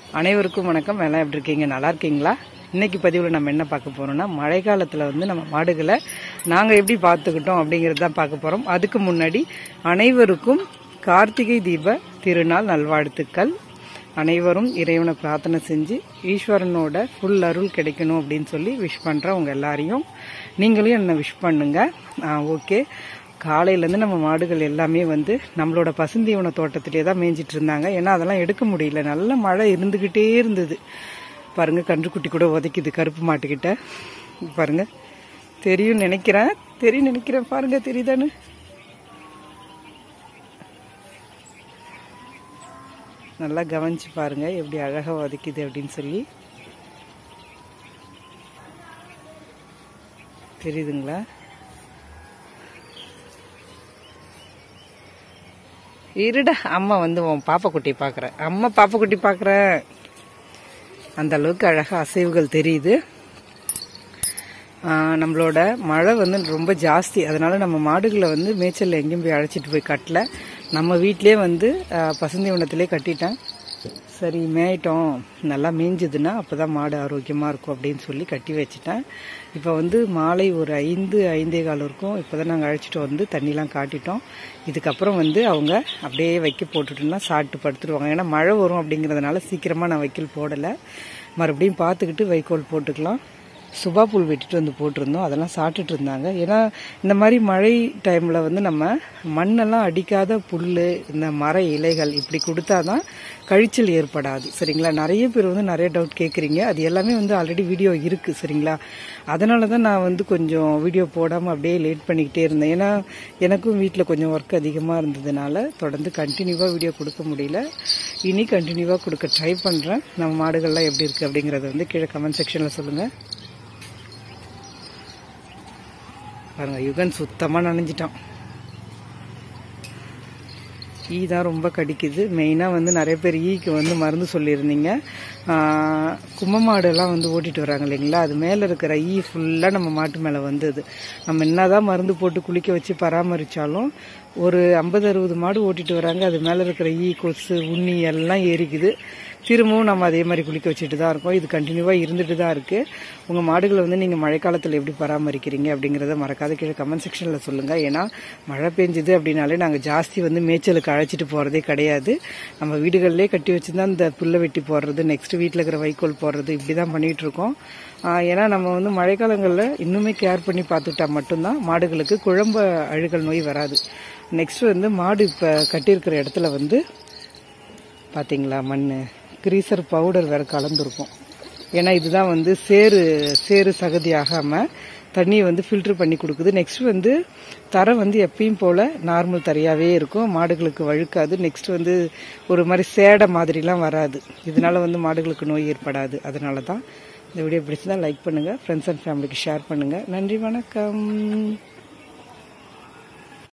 அனைவருக்கும் வணக்கம் எல்லாம் எப்படி இருக்கீங்க நல்லா இருக்கீங்களா இன்னைக்கு பதிவில் நம்ம என்ன பார்க்க போறோம்னா மழை காலத்தில் வந்து நம்ம மாடுகளை நாங்கள் எப்படி பார்த்துக்கிட்டோம் அப்படிங்கிறது தான் பார்க்க போகிறோம் அதுக்கு முன்னாடி அனைவருக்கும் கார்த்திகை தீப திருநாள் நல்வாழ்த்துக்கள் அனைவரும் இறைவனை பிரார்த்தனை செஞ்சு ஈஸ்வரனோட ஃபுல் அருள் கிடைக்கணும் அப்படின்னு சொல்லி விஷ் பண்ணுறேன் உங்கள் எல்லாரையும் நீங்களும் என்னை விஷ் பண்ணுங்க ஓகே காலையிலேருந்து நம்ம மாடுகள் எல்லாமே வந்து நம்மளோட பசுந்தீவன தோட்டத்திலே தான் மேய்ஞ்சிட்டு இருந்தாங்க ஏன்னா அதெல்லாம் எடுக்க முடியல நல்ல மழை இருந்துக்கிட்டே இருந்தது பாருங்க கன்றுக்குட்டி கூட உதைக்குது கருப்பு மாட்டுக்கிட்ட பாருங்க தெரியும் நினைக்கிறேன் தெரியும் நினைக்கிறேன் பாருங்க தெரியுதானு நல்லா கவனிச்சு பாருங்க எப்படி அழகா உதைக்குது அப்படின்னு சொல்லி தெரியுதுங்களா இருடா அம்மா வந்து உன் பாப்பா குட்டி பார்க்குறேன் அம்மா பாப்பா குட்டி பார்க்குறேன் அந்த அளவுக்கு அழகாக அசைவுகள் தெரியுது ஆஹ் நம்மளோட மழை வந்து ரொம்ப ஜாஸ்தி அதனால நம்ம மாடுகளை வந்து மேய்ச்சலில் எங்கேயும் போய் அழைச்சிட்டு போய் கட்டல நம்ம வீட்டிலே வந்து ஆஹ் பசுந்தீவனத்திலே கட்டிட்டேன் சரி மேயிட்டோம் நல்லா மேய்ஞ்சதுன்னா அப்போ தான் மாடு ஆரோக்கியமாக இருக்கும் அப்படின்னு சொல்லி கட்டி வச்சுட்டேன் இப்போ வந்து மாலை ஒரு ஐந்து ஐந்தே கால் இருக்கும் இப்போ தான் நாங்கள் அழைச்சிட்டு வந்து தண்ணிலாம் காட்டிட்டோம் இதுக்கப்புறம் வந்து அவங்க அப்படியே வைக்க போட்டுட்டோம்னா சாப்பிட்டு படுத்துடுவாங்க ஏன்னா மழை வரும் அப்படிங்கிறதுனால சீக்கிரமாக நான் வைக்கல் போடலை மறுபடியும் பார்த்துக்கிட்டு வைக்கோல் போட்டுக்கலாம் சுபா புல் வெட்டிட்டு வந்து போட்டிருந்தோம் அதெல்லாம் சாப்பிட்டுட்டு இருந்தாங்க ஏன்னா இந்த மாதிரி மழை டைமில் வந்து நம்ம மண்ணெல்லாம் அடிக்காத புல் இந்த மர இலைகள் இப்படி கொடுத்தாதான் கழிச்சல் ஏற்படாது சரிங்களா நிறைய பேர் வந்து நிறைய டவுட் கேட்குறீங்க அது எல்லாமே வந்து ஆல்ரெடி வீடியோ இருக்குது சரிங்களா அதனால தான் நான் வந்து கொஞ்சம் வீடியோ போடாமல் அப்படியே லேட் பண்ணிக்கிட்டே இருந்தேன் ஏன்னா எனக்கும் வீட்டில் கொஞ்சம் ஒர்க் அதிகமாக இருந்ததுனால தொடர்ந்து கண்டினியூவாக வீடியோ கொடுக்க முடியல இனி கண்டினியூவாக கொடுக்க ட்ரை பண்ணுறேன் நம்ம மாடுகள்லாம் எப்படி இருக்குது அப்படிங்கிறத வந்து கீழே கமெண்ட் செக்ஷனில் சொல்லுங்கள் பாருங்க யுகன் சுத்தமாக நனைஞ்சிட்டான் ஈ தான் ரொம்ப கடிக்குது மெயினாக வந்து நிறைய பேர் ஈக்கு வந்து மருந்து சொல்லியிருந்தீங்க ஆஹ் கும்ப மாடெல்லாம் வந்து ஓட்டிட்டு வராங்க இல்லைங்களா அது மேலே இருக்கிற ஈ ஃபுல்லாக நம்ம மாட்டு மேலே வந்தது நம்ம என்னதான் மருந்து போட்டு குளிக்க வச்சு பராமரித்தாலும் ஒரு ஐம்பது அறுபது மாடு ஓட்டிட்டு வராங்க அது மேலே இருக்கிற ஈ கொசு உண்ணி எல்லாம் ஏறிக்குது திரும்பவும் நம்ம அதே மாதிரி குளிக்க வச்சுட்டு தான் இருக்கோம் இது கண்டினியூவாக இருந்துட்டு தான் இருக்குது உங்கள் மாடுகளை வந்து நீங்கள் மழைக்காலத்தில் எப்படி பராமரிக்கிறீங்க அப்படிங்கிறத மறக்காத கீழே கமெண்ட் செக்ஷனில் சொல்லுங்கள் ஏன்னா மழை பெஞ்சுது அப்படின்னாலே நாங்கள் ஜாஸ்தி வந்து மேய்ச்சலுக்கு அழைச்சிட்டு போகிறதே கிடையாது நம்ம வீடுகளிலே கட்டி வச்சு தான் இந்த புல்லை வெட்டி போடுறது நெக்ஸ்ட் வீட்டில் இருக்கிற வைக்கோல் போடுறது இப்படி தான் பண்ணிகிட்டு இருக்கோம் ஆஹ் ஏன்னா நம்ம வந்து மழைக்காலங்களில் இன்னுமே கேர் பண்ணி பார்த்துட்டா மட்டும்தான் மாடுகளுக்கு குழம்பு அழுகல் நோய் வராது நெக்ஸ்ட் வந்து மாடு இப்போ கட்டியிருக்கிற இடத்துல வந்து பாத்தீங்களா மண் கிரீசர் பவுடர் வேற கலந்துருக்கும் ஏன்னா இதுதான் வந்து சேறு சேறு சகதி ஆகாம தண்ணியை வந்து ஃபில்டர் பண்ணி கொடுக்குது நெக்ஸ்ட் வந்து தரை வந்து எப்பயும் போல நார்மல் தரையாவே இருக்கும் மாடுகளுக்கு வழுக்காது நெக்ஸ்ட் வந்து ஒரு மாதிரி சேடை மாதிரிலாம் வராது இதனால வந்து மாடுகளுக்கு நோய் ஏற்படாது அதனால தான் இந்த வீடியோ பிடிச்சதா லைக் பண்ணுங்க ஃப்ரெண்ட்ஸ் அண்ட் ஃபேமிலிக்கு ஷேர் பண்ணுங்க நன்றி வணக்கம்